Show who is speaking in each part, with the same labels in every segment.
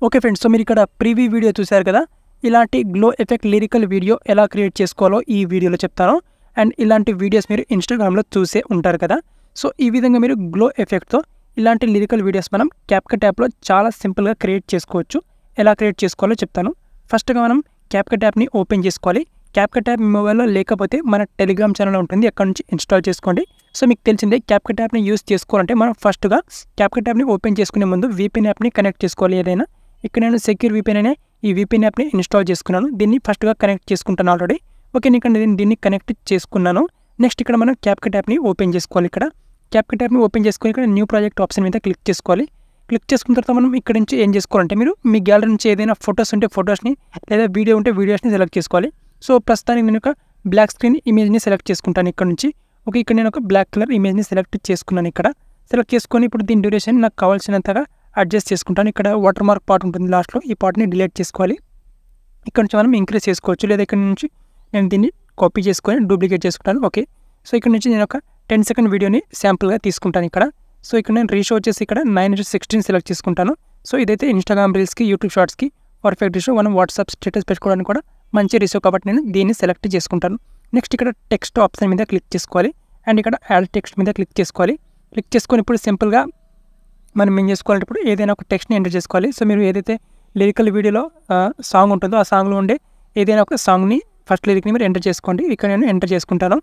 Speaker 1: okay friends so మీరు ఇక్కడ privy video చూశారు కదా ఇలాంటి గ్లో ఎఫెక్ట్ లిరికల్ వీడియో ఎలా క్రియేట్ చేసుకోవాలో ఈ వీడియోలో చెప్తాను అండ్ ఇలాంటి వీడియోస్ మీరు ఇన్స్టాగ్రామ్లో చూసే ఉంటారు కదా సో ఈ విధంగా మీరు గ్లో ఎఫెక్ట్తో ఇలాంటి లిరికల్ వీడియోస్ మనం క్యాప్కట్ యాప్లో చాలా సింపుల్గా క్రియేట్ చేసుకోవచ్చు ఎలా క్రియేట్ చేసుకోవాలో చెప్తాను ఫస్ట్గా మనం క్యాప్కట్ యాప్ని ఓపెన్ చేసుకోవాలి క్యాప్కట్ యాప్ మీ మొబైల్లో లేకపోతే మన టెలిగ్రామ్ ఛానల్ ఉంటుంది అక్కడ నుంచి ఇన్స్టాల్ చేసుకోండి సో మీకు తెలిసిందే క్యాప్కట్ యాప్ని యూస్ చేసుకోవాలంటే మనం ఫస్ట్గా క్యాప్కట్ యాప్ని ఓపెన్ చేసుకునే ముందు వీపీఎన్ యాప్ని కనెక్ట్ చేసుకోవాలి ఏదైనా ఇక్కడ నేను సెక్యూర్ వీపీఎన్ అనే ఈ వీపీఎన్ యాప్ని ఇన్స్టాల్ చేసుకున్నాను దీన్ని ఫస్ట్గా కనెక్ట్ చేసుకుంటాను ఆల్రెడీ ఓకే నేను ఇక్కడ నేను దీన్ని కనెక్ట్ చేసుకున్నాను నెక్స్ట్ ఇక్కడ మనం క్యాప్కట్ యాప్ని ఓపెన్ చేసుకోవాలి ఇక్కడ క్యాప్కట్ యాప్ని ఓపెన్ చేసుకొని ఇక్కడ న్యూ ప్రాజెక్ట్ ఆప్షన్ మీద క్లిక్ చేసుకోవాలి క్లిక్ చేసుకున్న తర్వాత మనం ఇక్కడ నుంచి ఏం చేసుకోవాలంటే మీరు మీ గ్యాలరీ నుంచి ఏదైనా ఫొటోస్ ఉంటే ఫొటోస్ని లేదా వీడియో ఉంటే వీడియోస్ని సెలెక్ట్ చేసుకోవాలి సో ప్రస్తుతానికి నేను ఒక బ్లాక్ స్క్రీన్ ఇమేజ్ని సెలెక్ట్ చేసుకుంటాను ఇక్కడ నుంచి ఓకే ఇక్కడ నేను ఒక బ్లాక్ కలర్ ఇమేజ్ని సెలెక్ట్ చేసుకున్నాను ఇక్కడ సెలెక్ట్ చేసుకొని ఇప్పుడు దీని డ్యూరేషన్ నాకు కావాల్సినంతగా అడ్జస్ట్ చేసుకుంటాను ఇక్కడ వాటర్ మార్క్ పార్ట్ ఉంటుంది లాస్ట్లో ఈ పార్ట్ని డిలీట్ చేసుకోవాలి ఇక్కడ నుంచి మనం ఇంక్రీజ్ చేసుకోవచ్చు లేదా ఇక్కడ నుంచి నేను దీన్ని కాపీ చేసుకొని డూప్లికేట్ చేసుకుంటాను ఓకే సో ఇక్కడ నుంచి నేను ఒక టెన్ సెకండ్ వీడియోని శాంపుల్గా తీసుకుంటాను ఇక్కడ సో ఇక్కడ నేను రీషో వచ్చేసి ఇక్కడ నైన్ ఇంటూ సిక్స్టీన్ సెలెక్ట్ చేసుకుంటాను సో ఇదైతే ఇన్స్టాగ్రామ్ రీల్స్కి యూట్యూబ్ షార్ట్స్కి పర్ఫెక్ట్ రీషో మనం వాట్సాప్ స్టేటస్ పెట్టుకోవడానికి కూడా మంచి రీషో కాబట్టి నేను దీన్ని సెలెక్ట్ చేసుకుంటాను నెక్స్ట్ ఇక్కడ టెక్స్ట్ ఆప్షన్ మీద క్లిక్ చేసుకోవాలి అండ్ ఇక్కడ యాడ్ టెక్స్ట్ మీద క్లిక్ చేసుకోవాలి క్లిక్ చేసుకొని ఇప్పుడు సింపుల్గా మనం ఏం చేసుకోవాలంటే ఇప్పుడు ఏదైనా ఒక టెక్స్ట్ని ఎంటర్ చేసుకోవాలి సో మీరు ఏదైతే లిరికల్ వీడియోలో సాంగ్ ఉంటుందో ఆ సాంగ్లో ఉండే ఏదైనా ఒక సాంగ్ని ఫస్ట్ లిరిక్ని మీరు ఎంటర్ చేసుకోండి ఇక్కడ నేను ఎంటర్ చేసుకుంటాను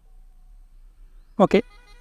Speaker 1: ఓకే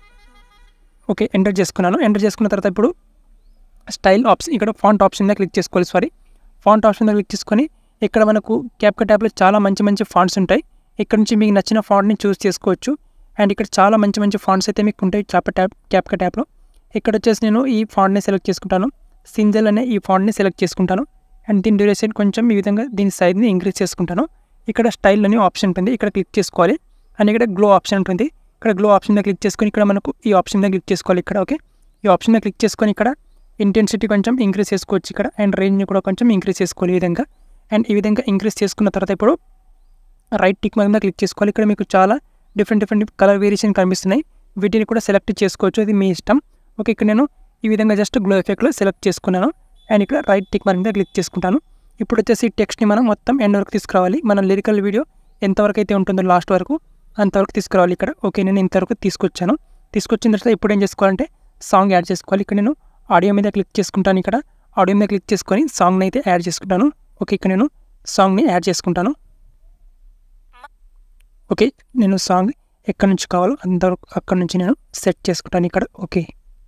Speaker 1: ఓకే ఎంటర్ చేసుకున్నాను ఎంటర్ చేసుకున్న తర్వాత ఇప్పుడు స్టైల్ ఆప్షన్ ఇక్కడ ఫాంట్ ఆప్షన్ మీద క్లిక్ చేసుకోవాలి సారీ ఫాంట్ ఆప్షన్ మీద క్లిక్ చేసుకొని ఇక్కడ మనకు క్యాప్కట్ యాప్లో చాలా మంచి మంచి ఫాంట్స్ ఉంటాయి ఇక్కడ నుంచి మీకు నచ్చిన ఫాంట్ని చూస్ చేసుకోవచ్చు అండ్ ఇక్కడ చాలా మంచి మంచి ఫాంట్స్ అయితే మీకు ఉంటాయి క్యాప్కట్ యాప్ క్యాప్కట్ యాప్లో ఇక్కడ వచ్చేసి నేను ఈ ఫాంట్ని సెలెక్ట్ చేసుకుంటాను సింజల్ అనే ఈ ఫాంట్ని సెలెక్ట్ చేసుకుంటాను అండ్ దీని డ్యూరేషన్ కొంచెం ఈ విధంగా దీని సైజ్ని ఇంక్రీజ్ చేసుకుంటాను ఇక్కడ స్టైల్ అనే ఆప్షన్ ఉంటుంది ఇక్కడ క్లిక్ చేసుకోవాలి అండ్ ఇక్కడ గ్లో ఆప్షన్ ఉంటుంది ఇక్కడ గ్లో ఆప్షన్ మీద క్లిక్ చేసుకొని ఇక్కడ మనకు ఈ ఆప్షన్ మీద క్లిక్ చేసుకోవాలి ఇక్కడ ఓకే ఈ ఆప్షన్ మీద క్లిక్ చేసుకొని ఇక్కడ ఇంటెన్సిటీ కొంచెం ఇంక్రీజ్ చేసుకోవచ్చు ఇక్కడ అండ్ రేంజ్ని కూడా కొంచెం ఇంక్రీజ్ చేసుకోవాలి ఈ విధంగా అండ్ ఈ విధంగా ఇంక్రీజ్ చేసుకున్న తర్వాత ఇప్పుడు రైట్ టిక్ మీద క్లిక్ చేసుకోవాలి ఇక్కడ మీకు చాలా డిఫరెంట్ డిఫరెంట్ కలర్ వేరియేషన్ కనిపిస్తున్నాయి వీటిని కూడా సెలెక్ట్ చేసుకోవచ్చు అది మీ ఇష్టం ఓకే ఇక్కడ నేను ఈ విధంగా జస్ట్ గ్లో ఎఫెక్ట్లో సెలెక్ట్ చేసుకున్నాను అండ్ ఇక్కడ రైట్ టిక్ మార్క్ మీద క్లిక్ చేసుకుంటాను ఇప్పుడు వచ్చేసి టెక్స్ట్ని మనం మొత్తం ఎండ్ వరకు తీసుకురావాలి మన లిరికల్ వీడియో ఎంతవరకు అయితే ఉంటుందో లాస్ట్ వరకు అంతవరకు తీసుకురావాలి ఇక్కడ ఓకే నేను ఇంతవరకు తీసుకొచ్చాను తీసుకొచ్చిన తర్వాత ఇప్పుడు ఏం చేసుకోవాలంటే సాంగ్ యాడ్ చేసుకోవాలి ఇక్కడ నేను ఆడియో మీద క్లిక్ చేసుకుంటాను ఇక్కడ ఆడియో మీద క్లిక్ చేసుకొని సాంగ్ని అయితే యాడ్ చేసుకుంటాను ఓకే ఇక్కడ నేను సాంగ్ని యాడ్ చేసుకుంటాను ఓకే నేను సాంగ్ ఎక్కడి నుంచి కావాలో అంతవరకు అక్కడి నుంచి నేను సెట్ చేసుకుంటాను ఇక్కడ ఓకే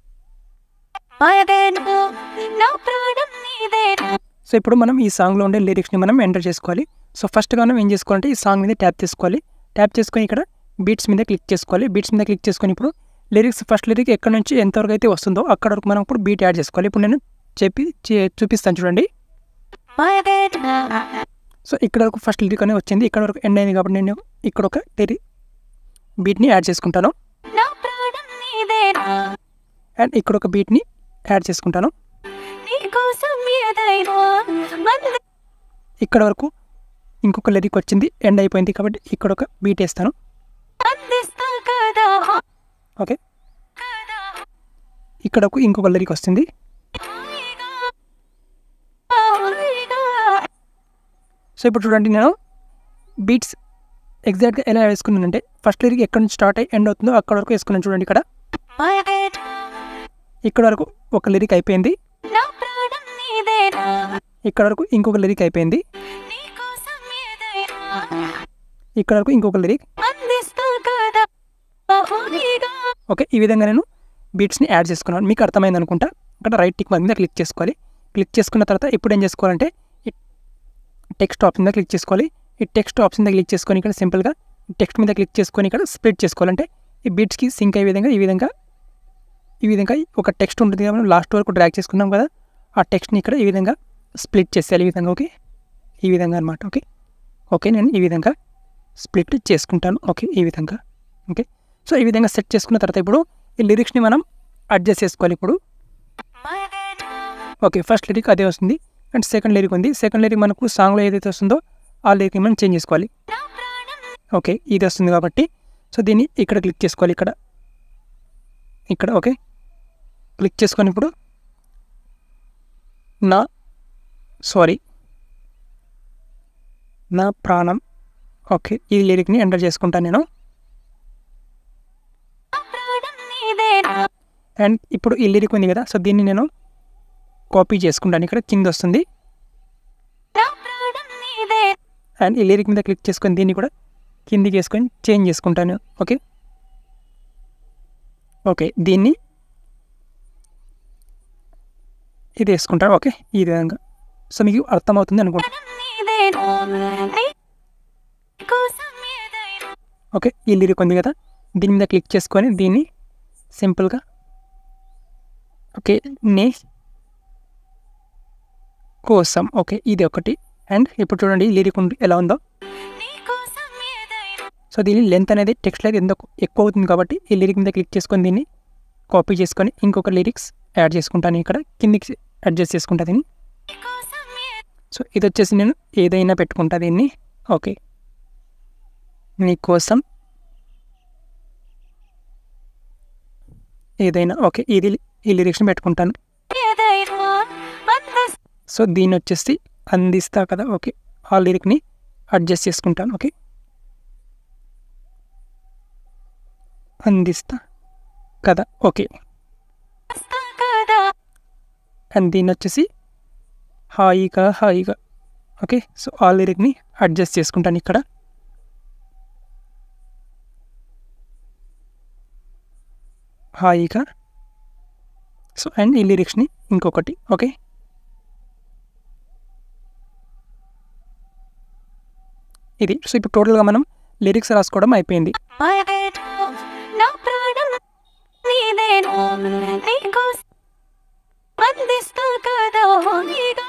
Speaker 2: మాయదేను నా ప్రాణం నీదేను
Speaker 1: సో ఇప్పుడు మనం ఈ సాంగ్లో ఉండే లిరిక్స్ని మనం ఎంటర్ చేసుకోవాలి సో ఫస్ట్గా మనం ఏం చేసుకోవాలంటే ఈ సాంగ్ మీద ట్యాప్ చేసుకోవాలి ట్యాప్ చేసుకొని ఇక్కడ బీట్స్ మీద క్లిక్ చేసుకోవాలి బీట్స్ మీద క్లిక్ చేసుకొని ఇప్పుడు లిరిక్స్ ఫస్ట్ లిరిక్ ఎక్కడ నుంచి ఎంతవరకు అయితే వస్తుందో అక్కడ వరకు మనం ఇప్పుడు బీట్ యాడ్ చేసుకోవాలి ఇప్పుడు నేను చెప్పి చే- చూపిస్తాను చూడండి
Speaker 2: మాయదేను
Speaker 1: సో ఇక్కడ వరకు ఫస్ట్ లిరిక్ అనేది వచ్చింది ఇక్కడ వరకు ఎండ్ అయింది కాబట్టి నేను ఇక్కడ ఒక లిరి బీట్ని యాడ్ చేసుకుంటాను
Speaker 2: నా ప్రాణం నీదేను
Speaker 1: అండ్ ఇక్కడ ఒక బీట్ని యాడ్ చేసుకుంటాను
Speaker 2: నీకోసం ఏదైనా మంది
Speaker 1: ఇక్కడ వరకు ఇంకొక లిరిక్ వచ్చింది ఎండ్ అయిపోయింది కాబట్టి ఇక్కడ ఒక బీట్ వేస్తాను
Speaker 2: అందిస్తా కదా
Speaker 1: ఓకే
Speaker 2: కదా
Speaker 1: ఇక్కడ ఒక ఇంకొక లిరిక్ వస్తుంది
Speaker 2: హాయిగా హాయిగా
Speaker 1: సో ఇప్పుడు చూడండి నేను బీట్స్ ఎగ్జాక్ట్గా ఎలా వేసుకున్నానంటే ఫస్ట్ లిరిక్ ఎక్కడ నుంచి స్టార్ట్ అయ్యి ఎండ్ అవుతుందో అక్కడ వరకు వేసుకున్నాను చూడండి ఇక్కడ
Speaker 2: మాయదేను
Speaker 1: ఇక్కడ వరకు ఒక లిరిక్ అయిపోయింది
Speaker 2: నా ప్రాణం నీదేను
Speaker 1: ఇక్కడ వరకు ఇంకొక లిరిక్ అయిపోయింది
Speaker 2: నీకోసం ఏదైనా
Speaker 1: ఇక్కడ వరకు ఇంకొక లిరిక్
Speaker 2: అందిస్తా కదా హాయిగా
Speaker 1: ఓకే ఈ విధంగా నేను బీట్స్ని యాడ్ చేసుకున్నాను మీకు అర్థమైంది అనుకుంటా ఇక్కడ రైట్ టిక్ మీద క్లిక్ చేసుకోవాలి క్లిక్ చేసుకున్న తర్వాత ఇప్పుడు ఏం చేసుకోవాలంటే ఈ టెక్స్ట్ ఆప్షన్ మీద క్లిక్ చేసుకోవాలి ఈ టెక్స్ట్ ఆప్షన్ మీద క్లిక్ చేసుకొని ఇక్కడ సింపుల్గా టెక్స్ట్ మీద క్లిక్ చేసుకొని ఇక్కడ స్ప్లిట్ చేసుకోవాలంటే ఈ బీట్స్కి సింక్ అయ్యే విధంగా ఈ విధంగా ఈ విధంగా ఒక టెక్స్ట్ ఉంటుంది కదా మనం లాస్ట్ వరకు డ్రాగ్ చేసుకున్నాం కదా ఆ టెక్స్ట్ని ఇక్కడ ఈ విధంగా స్ప్లిట్ చేసేయాలి ఈ విధంగా ఓకే ఈ విధంగా అనమాట ఓకే ఓకే నేను ఈ విధంగా స్ప్లిట్ చేసుకుంటాను ఓకే ఈ విధంగా ఓకే సో ఈ విధంగా సెట్ చేసుకున్న తర్వాత ఇప్పుడు ఈ లిరిక్స్ని మనం అడ్జస్ట్ చేసుకోవాలి ఇప్పుడు
Speaker 2: మాయదేను
Speaker 1: ఓకే ఫస్ట్ లిరిక్ అదే వస్తుంది అండ్ సెకండ్ లిరిక్ ఉంది సెకండ్ లిరిక్ మనకు సాంగ్లో ఏదైతే వస్తుందో ఆ లిరిక్ మనం చేంజ్ చేసుకోవాలి
Speaker 2: నా ప్రాణం
Speaker 1: ఓకే ఇది వస్తుంది కాబట్టి సో దీన్ని ఇక్కడ క్లిక్ చేసుకోవాలి ఇక్కడ ఇక్కడ ఓకే క్లిక్ చేసుకొని ఇప్పుడు నా సారీ నా ప్రాణం ఓకే ఈ లిరిక్ని ఎంటర్ చేసుకుంటాను నేను
Speaker 2: నా ప్రాణం నీదేనా
Speaker 1: అండ్ ఇప్పుడు ఈ లిరిక్ ఉంది కదా సో దీన్ని నేను కాపీ చేసుకుంటాను ఇక్కడ కింద వస్తుంది
Speaker 2: నా ప్రాణం నీదే
Speaker 1: అండ్ ఈ లిరిక్ మీద క్లిక్ చేసుకొని దీన్ని కూడా కిందికి వేసుకొని చేంజ్ చేసుకుంటాను ఓకే ఓకే దీన్ని ఇది వేసుకుంటాను ఓకే ఈ విధంగా సో మీకు అర్థమవుతుంది అనుకుంటాను
Speaker 2: ప్రాణం నీదేనా నీ కోసం ఏదైనా
Speaker 1: ఓకే ఈ లిరిక్ ఉంది కదా దీని మీద క్లిక్ చేసుకొని దీన్ని సింపుల్గా ఓకే నే కోసం ఓకే ఇది ఒకటి అండ్ ఇప్పుడు చూడండి ఈ లిరిక్ ఉంది ఎలా ఉందో
Speaker 2: నీ కోసం ఏదైనా
Speaker 1: సో దీని లెంత్ అనేది టెక్స్ట్ అయితే ఎందుకు ఎక్కువ అవుతుంది కాబట్టి ఈ లిరిక్ మీద క్లిక్ చేసుకొని దీన్ని కాపీ చేసుకొని ఇంకొక లిరిక్స్ యాడ్ చేసుకుంటాను ఇక్కడ కిందికి అడ్జస్ట్ చేసుకుంటా దీన్ని
Speaker 2: నీ కోసం ఏ-
Speaker 1: సో ఇది వచ్చేసి నేను ఏదైనా పెట్టుకుంటా దీన్ని ఓకే నీ కోసం ఏదైనా ఓకే ఇది ఈ లిరిక్స్ని పెట్టుకుంటాను
Speaker 2: ఏదైనా అందిస్తా
Speaker 1: సో దీన్ని వచ్చేసి అందిస్తా కదా ఓకే ఆ లిరిక్ని అడ్జస్ట్ చేసుకుంటాను ఓకే అందిస్తా కదా ఓకే
Speaker 2: కదా
Speaker 1: అండ్ దీన్ని వచ్చేసి హాయిగా హాయిగా ఓకే సో ఆ లిరిక్ని అడ్జస్ట్ చేసుకుంటాను ఇక్కడ హాయిగా సో అండ్ ఈ లిరిక్స్ని ఇంకొకటి ఓకే ఇది సో ఇప్పుడు టోటల్గా మనం లిరిక్స్ రాసుకోవడం అయిపోయింది
Speaker 2: మగను నా ప్రాణం నీదేను నీ కోసం అందిస్తా కదా హాయిగా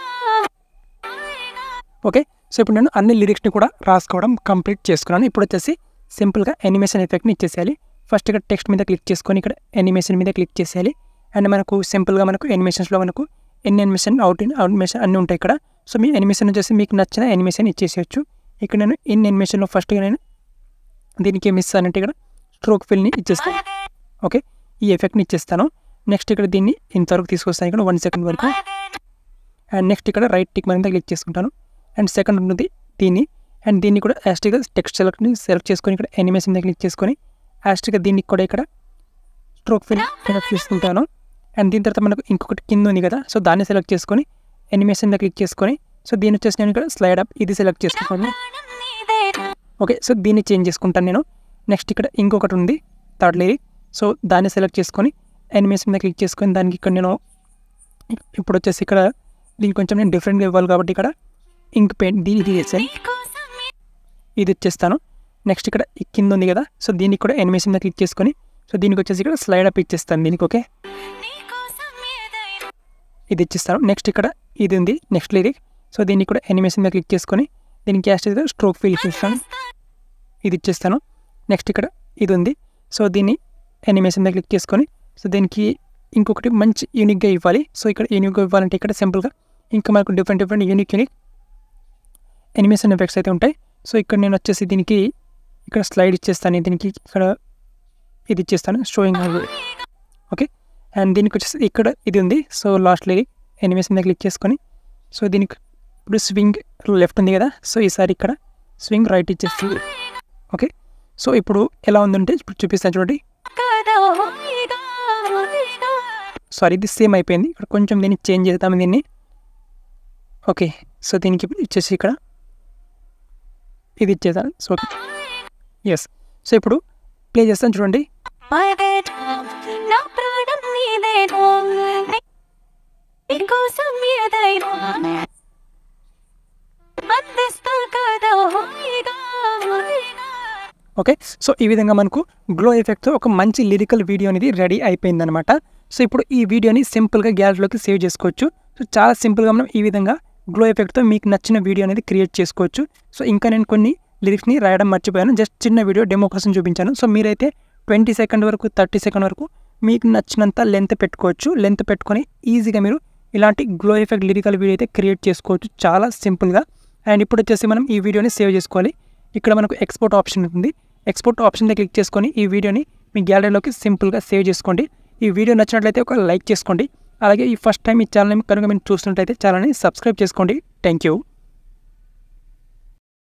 Speaker 2: హాయిగా
Speaker 1: ఓకే సో ఇప్పుడు నేను అన్ని లిరిక్స్ని కూడా రాసుకోవడం కంప్లీట్ చేసుకున్నాను ఇప్పుడు వచ్చేసి సింపుల్గా యానిమేషన్ ఎఫెక్ట్ని ఇచ్చేసేయాలి ఫస్ట్ ఇక్కడ టెక్స్ట్ మీద క్లిక్ చేసుకొని ఇక్కడ యానిమేషన్ మీద క్లిక్ చేసేయాలి అండ్ మనకు సింపుల్గా మనకు యానిమేషన్స్లో మనకు ఎన్ని యానిమేషన్ అవుట్ ఇన్ యానిమేషన్ అన్నీ ఉంటాయి ఇక్కడ సో మీ యానిమేషన్ వచ్చేసి మీకు నచ్చిన యానిమేషన్ ఇచ్చేసేయచ్చు ఇక్కడ నేను ఇన్ యానిమేషన్లో ఫస్ట్గా నేను దీనికి ఏమి ఇస్తానంటే ఇక్కడ స్ట్రోక్ ఫిల్ని ఇచ్చేస్తాను
Speaker 2: మగను
Speaker 1: ఓకే ఈ ఎఫెక్ట్ని ఇచ్చేస్తాను నెక్స్ట్ ఇక్కడ దీన్ని ఇంతవరకు తీసుకొస్తాను ఇక్కడ వన్ సెకండ్ వరకు
Speaker 2: మగను
Speaker 1: అండ్ నెక్స్ట్ ఇక్కడ రైట్ టిక్ మీద క్లిక్ చేసుకుంటాను అండ్ సెకండ్ ఉంటుంది దీన్ని అండ్ దీన్ని కూడా యాస్టిక్గా టెక్స్ట్ సెలెక్ట్ని సెలెక్ట్ చేసుకొని ఇక్కడ ఎనిమేషన్ మీద క్లిక్ చేసుకొని యాస్టిక్గా దీనికి కూడా ఇక్కడ స్ట్రోక్ ఫిల్ సెలెక్ట్ చేసుకుంటాను అండ్ దీని తర్వాత మనకు ఇంకొకటి కింద ఉంది కదా సో దాన్ని సెలెక్ట్ చేసుకొని ఎనిమేషన్ మీద క్లిక్ చేసుకొని సో దీన్ని వచ్చేసి నేను ఇక్కడ స్లైడ్ అప్ ఇది సెలెక్ట్ చేసుకుంటాను
Speaker 2: ప్రాణం నీదేను
Speaker 1: ఓకే సో దీన్ని చేంజ్ చేసుకుంటాను నేను నెక్స్ట్ ఇక్కడ ఇంకొకటి ఉంది థర్డ్ లిరిక్ సో దాన్ని సెలెక్ట్ చేసుకొని యానిమేషన్ మీద క్లిక్ చేసుకొని దానికి ఇక్కడ నేను ఇప్పుడు వచ్చేసి ఇక్కడ దీనికి కొంచెం నేను డిఫరెంట్గా ఇవ్వాలి కాబట్టి ఇక్కడ ఇంక్ పెయింట్ దీని ఇది చేసాను
Speaker 2: నీ కోసం ఏ-
Speaker 1: ఇది ఇచ్చేస్తాను నెక్స్ట్ ఇక్కడ ఈ కింద ఉంది కదా సో దీనికి కూడా యానిమేషన్ మీద క్లిక్ చేసుకొని సో దీనికి వచ్చేసి ఇక్కడ స్లైడ్ అప్ ఇచ్చేస్తాను దీనికి ఓకే
Speaker 2: నీ కోసం ఏదైనా
Speaker 1: ఇది ఇచ్చేస్తాను నెక్స్ట్ ఇక్కడ ఇది ఉంది నెక్స్ట్ లిరిక్ సో దీనికి కూడా యానిమేషన్ మీద క్లిక్ చేసుకొని దీనికి క్యాస్ట్ స్ట్రోక్ ఫీల్ ఇచ్చేస్తాను ఇది ఇచ్చేస్తాను నెక్స్ట్ ఇక్కడ ఇది ఉంది సో దీన్ని యానిమేషన్ మీద క్లిక్ చేసుకొని సో దీనికి ఇంకొకటి మంచి యూనిక్గా ఇవ్వాలి సో ఇక్కడ యూనిక్గా ఇవ్వాలంటే ఇక్కడ సింపుల్గా ఇంకా మనకు different different unique unique animation effects అయితే ఉంటాయి సో ఇక్కడ నేను వచ్చేసి దీనికి ఇక్కడ స్లైడ్ ఇచ్చేస్తాను దీనికి ఇక్కడ ఇది ఇచ్చేస్తాను షోయింగ్ ఓకే అండ్ దీనికి వచ్చేసి ఇక్కడ ఇది ఉంది సో లాస్ట్ లేది యానిమేషన్ మీద క్లిక్ చేసుకొని సో దీనికి ఇప్పుడు స్వింగ్ లెఫ్ట్ ఉంది కదా సో ఈసారి ఇక్కడ స్వింగ్ రైట్ ఇచ్చేస్తుంది ఓకే సో ఇప్పుడు ఎలా ఉందంటే ఇప్పుడు చూపిస్తాను చూడండి
Speaker 2: కదా హాయిగా హాయిగా
Speaker 1: సారీ ఇది సేమ్ అయిపోయింది ఇక్కడ కొంచెం దీన్ని చేంజ్ చేద్దాం దీన్ని ఓకే సో దీనికి ఇప్పుడు ఇచ్చేసి ఇక్కడ ఇది ఇచ్చేద్దాం సో ఓకే ఎస్ సో ఇప్పుడు ప్లే చేస్తాను చూడండి
Speaker 2: మగను నా ప్రాణం నీదేను నీ- నీ కోసం ఏదైనా అందిస్తా కదా హాయిగా హాయిగా
Speaker 1: ఓకే సో ఈ విధంగా మనకు గ్లో ఎఫెక్ట్తో ఒక మంచి లిరికల్ వీడియో అనేది రెడీ అయిపోయిందనమాట సో ఇప్పుడు ఈ వీడియోని సింపుల్గా గ్యాలరీలోకి సేవ్ చేసుకోవచ్చు సో చాలా సింపుల్గా మనం ఈ విధంగా గ్లో ఎఫెక్ట్తో మీకు నచ్చిన వీడియో అనేది క్రియేట్ చేసుకోవచ్చు సో ఇంకా నేను కొన్ని లిరిక్స్ని రాయడం మర్చిపోయాను జస్ట్ చిన్న వీడియో డెమో కోసం చూపించాను సో మీరైతే ట్వంటీ సెకండ్ వరకు థర్టీ సెకండ్ వరకు మీకు నచ్చినంత లెంత్ పెట్టుకోవచ్చు లెంత్ పెట్టుకొని ఈజీగా మీరు ఇలాంటి గ్లో ఎఫెక్ట్ లిరికల్ వీడియో అయితే క్రియేట్ చేసుకోవచ్చు చాలా సింపుల్గా అండ్ ఇప్పుడు వచ్చేసి మనం ఈ వీడియోని సేవ్ చేసుకోవాలి ఇక్కడ మనకు ఎక్స్పోర్ట్ ఆప్షన్ ఉంది ఎక్స్పోర్ట్ ఆప్షన్ దగ్గర క్లిక్ చేసుకొని ఈ వీడియోని మీ గ్యాలరీలోకి సింపుల్గా సేవ్ చేసుకోండి ఈ వీడియో నచ్చినట్లయితే ఒక లైక్ చేసుకోండి అలాగే ఈ ఫస్ట్ టైం ఈ ఛానల్ కనుక మీరు చూస్తున్నట్టయితే ఛానల్ని సబ్స్క్రైబ్ చేసుకోండి థ్యాంక్ యూ